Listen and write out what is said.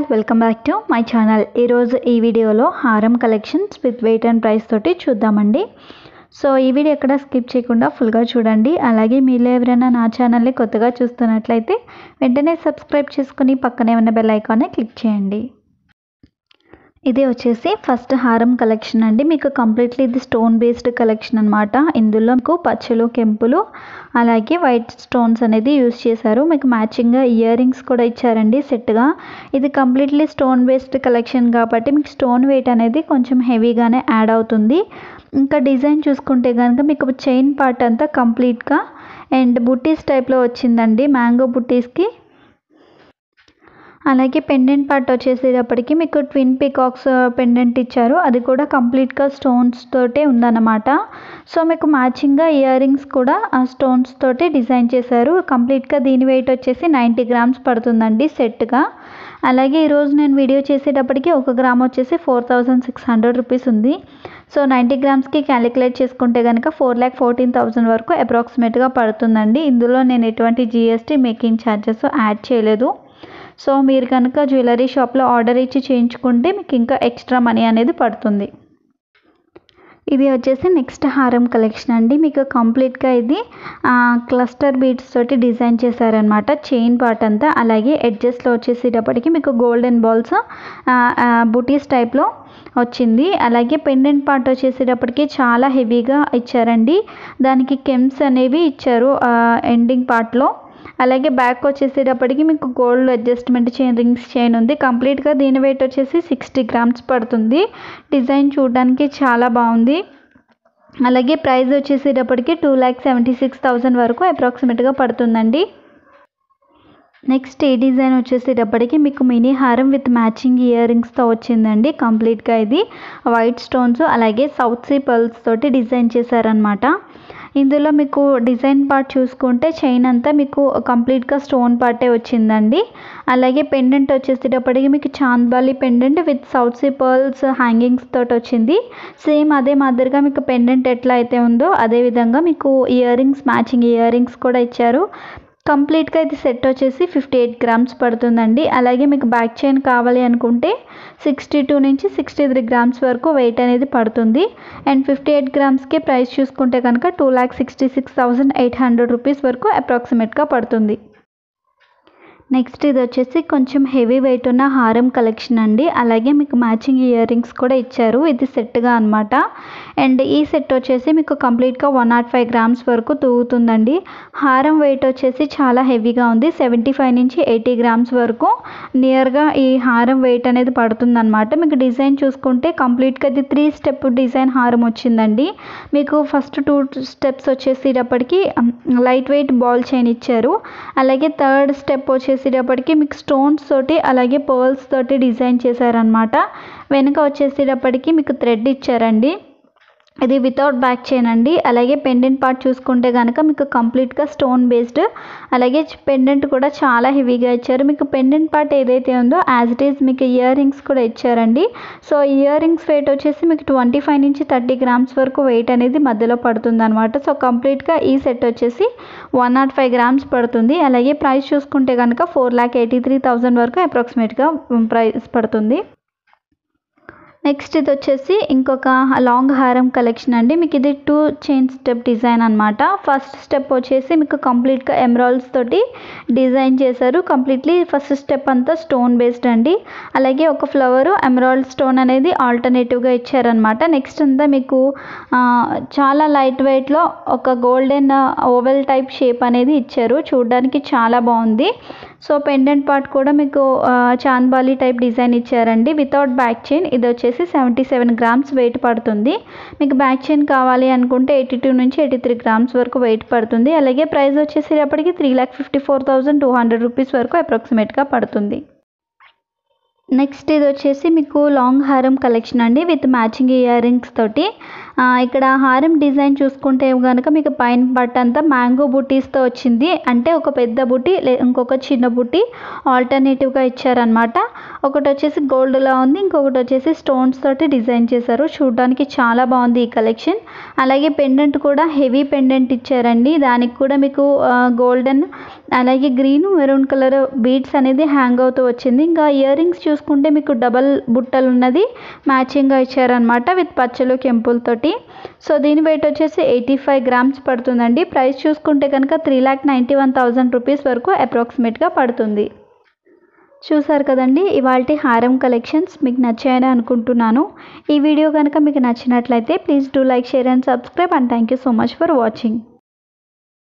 welcome back to my channel ఈరోజు ఈ వీడియోలో హారం collections with weight and price తోటి చూద్దామండి సో ఈ వీడియో ఎక్కడ స్కిప్ చేయకుండా ఫుల్గా చూడండి అలాగే మీలో ఎవరైనా నా ఛానల్ని కొత్తగా చూస్తున్నట్లయితే వెంటనే సబ్స్క్రైబ్ చేసుకుని పక్కనే ఉన్న బెల్ ఐకాన్ని క్లిక్ చేయండి ఇది వచ్చేసి ఫస్ట్ హారం కలెక్షన్ అండి మీకు కంప్లీట్లీ ఇది స్టోన్ బేస్డ్ కలెక్షన్ అనమాట ఇందులో మీకు పచ్చలు కెంపులు అలాగే వైట్ స్టోన్స్ అనేది యూస్ చేశారు మీకు మ్యాచింగ్గా ఇయర్ రింగ్స్ కూడా ఇచ్చారండి సెట్గా ఇది కంప్లీట్లీ స్టోన్ బేస్డ్ కలెక్షన్ కాబట్టి మీకు స్టోన్ వెయిట్ అనేది కొంచెం హెవీగానే యాడ్ అవుతుంది ఇంకా డిజైన్ చూసుకుంటే కనుక మీకు చైన్ పార్ట్ అంతా కంప్లీట్గా అండ్ బుట్టీస్ టైప్లో వచ్చిందండి మ్యాంగో బుట్టీస్కి అలాగే పెండెంట్ పార్ట్ వచ్చేసేటప్పటికి మీకు ట్విన్ పికాక్స్ పెండెంట్ ఇచ్చారు అది కూడా కంప్లీట్గా స్టోన్స్ తోటే ఉందన్నమాట సో మీకు మ్యాచింగ్గా ఇయర్ రింగ్స్ కూడా ఆ స్టోన్స్ తోటి డిజైన్ చేశారు కంప్లీట్గా దీని వెయిట్ వచ్చేసి నైంటీ గ్రామ్స్ పడుతుందండి సెట్గా అలాగే ఈరోజు నేను వీడియో చేసేటప్పటికి ఒక గ్రామ్ వచ్చేసి four thousand six hundred rupees ఉంది సో నైంటీ గ్రామ్స్కి క్యాలిక్యులేట్ చేసుకుంటే కనుక ఫోర్ ల్యాక్ ఫోర్టీన్ థౌజండ్ వరకు అప్రాక్సిమేట్గా పడుతుందండి ఇందులో నేను ఎటువంటి జిఎస్టీ మేకింగ్ ఛార్జెస్ యాడ్ చేయలేదు సో మీరు కనుక జ్యువెలరీ షాప్లో ఆర్డర్ ఇచ్చి చేయించుకుంటే మీకు ఇంకా ఎక్స్ట్రా మనీ అనేది పడుతుంది ఇది వచ్చేసి నెక్స్ట్ హారం కలెక్షన్ అండి మీకు కంప్లీట్గా ఇది క్లస్టర్ బీడ్స్ తోటి డిజైన్ చేశారనమాట చైన్ పార్ట్ అంతా అలాగే ఎడ్జస్ట్లో వచ్చేసేటప్పటికి మీకు గోల్డెన్ బాల్స్ బుటీస్ టైప్లో వచ్చింది అలాగే పెండెంట్ పార్ట్ వచ్చేసేటప్పటికి చాలా హెవీగా ఇచ్చారండి దానికి కెమ్స్ అనేవి ఇచ్చారు ఎండింగ్ పార్ట్లో అలాగే బ్యాక్ వచ్చేసేటప్పటికి మీకు gold adjustment chain rings chain ఉంది కంప్లీట్గా దీని వెయిట్ వచ్చేసి సిక్స్టీ గ్రామ్స్ పడుతుంది డిజైన్ చూడడానికి చాలా బాగుంది అలాగే ప్రైస్ వచ్చేసేటప్పటికి two lakh seventy six thousand వరకు అప్రాక్సిమేట్గా పడుతుందండి నెక్స్ట్ ఈ డిజైన్ వచ్చేసేటప్పటికి మీకు మినీ హారం విత్ మ్యాచింగ్ ఇయర్ రింగ్స్తో వచ్చిందండి కంప్లీట్గా ఇది వైట్ స్టోన్స్ అలాగే సౌత్ సీ పర్ల్స్ తోటి డిజైన్ చేశారనమాట ఇందులో మీకు డిజైన్ పార్ట్ చూసుకుంటే చైన్ అంతా మీకు కంప్లీట్గా స్టోన్ పార్టే వచ్చిందండి అలాగే పెండెంట్ వచ్చేసేటప్పటికి మీకు chandbali pendant with South Sea pearls hangings తోటి వచ్చింది సేమ్ అదే మాదిరిగా మీకు పెండెంట్ ఎట్లా అయితే ఉందో అదే విధంగా మీకు earrings matching earrings కూడా ఇచ్చారు కంప్లీట్గా ఇది సెట్ వచ్చేసి ఫిఫ్టీ ఎయిట్ గ్రామ్స్ పడుతుందండి అలాగే మీకు బ్యాక్ చైన్ కావాలి అనుకుంటే సిక్స్టీ టూ నుంచి సిక్స్టీ త్రీ గ్రామ్స్ వరకు వెయిట్ అనేది పడుతుంది అండ్ ఫిఫ్టీ ఎయిట్ గ్రామ్స్కి ప్రైస్ చూసుకుంటే కనుక two lakh sixty six thousand eight hundred rupees వరకు అప్రాక్సిమేట్గా పడుతుంది నెక్స్ట్ ఇది వచ్చేసి కొంచెం హెవీ వెయిట్ ఉన్న హారం కలెక్షన్ అండి అలాగే మీకు మ్యాచింగ్ ఇయర్ రింగ్స్ కూడా ఇచ్చారు ఇది సెట్గా అనమాట అండ్ ఈ సెట్ వచ్చేసి మీకు కంప్లీట్గా వన్ నాట్ ఫైవ్ గ్రామ్స్ వరకు తూగుతుందండి హారం వెయిట్ వచ్చేసి చాలా హెవీగా ఉంది సెవెంటీ ఫైవ్ నుంచి ఎయిటీ గ్రామ్స్ వరకు నియర్గా ఈ హారం వెయిట్ అనేది పడుతుందన్నమాట మీకు డిజైన్ చూసుకుంటే కంప్లీట్గా ఇది త్రీ స్టెప్ డిజైన్ హారం వచ్చిందండి మీకు ఫస్ట్ టూ స్టెప్స్ వచ్చేసేటప్పటికి లైట్ వెయిట్ బాల్ చైన్ ఇచ్చారు అలాగే థర్డ్ స్టెప్ వచ్చేసి వచ్చేసేటప్పటికి మీకు స్టోన్స్ తోటి అలాగే పర్ల్స్ తోటి డిజైన్ చేశారనమాట వెనుక వచ్చేసేటప్పటికి మీకు థ్రెడ్ ఇచ్చారండి ఇది వితౌట్ బ్యాక్ చైన్ అండి అలాగే పెండెంట్ పార్ట్ చూసుకుంటే కనుక మీకు కంప్లీట్గా స్టోన్ బేస్డ్ అలాగే పెండెంట్ కూడా చాలా హెవీగా ఇచ్చారు మీకు పెండెంట్ పార్ట్ ఏదైతే ఉందో యాజ్ ఇట్ ఈస్ మీకు ఇయర్ రింగ్స్ కూడా ఇచ్చారండి సో ఇయర్ రింగ్స్ వెయిట్ వచ్చేసి మీకు ట్వంటీ ఫైవ్ నుంచి థర్టీ గ్రామ్స్ వరకు వెయిట్ అనేది మధ్యలో పడుతుంది అనమాట సో కంప్లీట్గా ఈ సెట్ వచ్చేసి వన్ నాట్ ఫైవ్ గ్రామ్స్ పడుతుంది అలాగే ప్రైస్ చూసుకుంటే కనుక four lakh eighty three thousand వరకు అప్రాక్సిమేట్గా ప్రైస్ పడుతుంది నెక్స్ట్ ఇది వచ్చేసి ఇంకొక లాంగ్ హారం కలెక్షన్ అండి మీకు ఇది టూ చైన్ స్టెప్ డిజైన్ అనమాట ఫస్ట్ స్టెప్ వచ్చేసి మీకు కంప్లీట్గా ఎమరాల్డ్స్ తోటి డిజైన్ చేశారు కంప్లీట్లీ ఫస్ట్ స్టెప్ అంతా స్టోన్ బేస్డ్ అండి అలాగే ఒక ఫ్లవర్ ఎమరాల్డ్ స్టోన్ అనేది ఆల్టర్నేటివ్గా ఇచ్చారనమాట నెక్స్ట్ అంతా మీకు చాలా లైట్ వెయిట్లో ఒక గోల్డెన్ ఓవెల్ టైప్ షేప్ అనేది ఇచ్చారు చూడడానికి చాలా బాగుంది సో పెండెంట్ పార్ట్ కూడా మీకు చాంద్బాలి టైప్ డిజైన్ ఇచ్చారండి వితౌట్ బ్యాక్ చైన్ ఇది వచ్చేసి సెవెంటీ సెవెన్ గ్రామ్స్ వెయిట్ పడుతుంది మీకు బ్యాక్ చైన్ కావాలి అనుకుంటే ఎయిటీ టూ నుంచి ఎయిటీ త్రీ గ్రామ్స్ వరకు వెయిట్ పడుతుంది అలాగే ప్రైస్ వచ్చేసేటప్పటికి three lakh fifty four thousand two hundred rupees వరకు అప్రాక్సిమేట్గా పడుతుంది నెక్స్ట్ ఇది వచ్చేసి మీకు లాంగ్ హారం కలెక్షన్ అండి విత్ మ్యాచింగ్ ఇయర్ రింగ్స్ తోటి ఆ, ఇక్కడ హారం డిజైన్ చూసుకుంటే కనుక మీకు పైన బట్ట అంతా మ్యాంగో బుటీస్తో వచ్చింది అంటే ఒక పెద్ద బుటీ లే ఇంకొక చిన్న బుటీ ఆల్టర్నేటివ్గా ఇచ్చారనమాట ఒకటి వచ్చేసి గోల్డ్లా ఉంది ఇంకొకటి వచ్చేసి స్టోన్స్ తోటి డిజైన్ చేశారు చూడడానికి చాలా బాగుంది ఈ కలెక్షన్ అలాగే పెండెంట్ కూడా హెవీ పెండెంట్ ఇచ్చారండి దానికి కూడా మీకు గోల్డెన్ అలాగే గ్రీన్ మెరూన్ కలర్ బీడ్స్ అనేది హ్యాంగ్ అవుతూ వచ్చింది ఇంకా ఇయర్ రింగ్స్ చూసుకుంటే మీకు డబల్ బుట్టలు ఉన్నది మ్యాచింగ్గా ఇచ్చారనమాట విత్ పచ్చలు కెంపులతోటి సో దీని వెయిట్ వచ్చేసి ఎయిటీ ఫైవ్ గ్రామ్స్ పడుతుందండి ప్రైస్ చూసుకుంటే కనుక three lakh ninety one thousand rupees వరకు అప్రాక్సిమేట్గా పడుతుంది చూసారు కదండి ఇవాళ హారం కలెక్షన్స్ మీకు నచ్చాయని అనుకుంటున్నాను ఈ వీడియో కనుక మీకు నచ్చినట్లయితే please do like share and subscribe and thank you so much for watching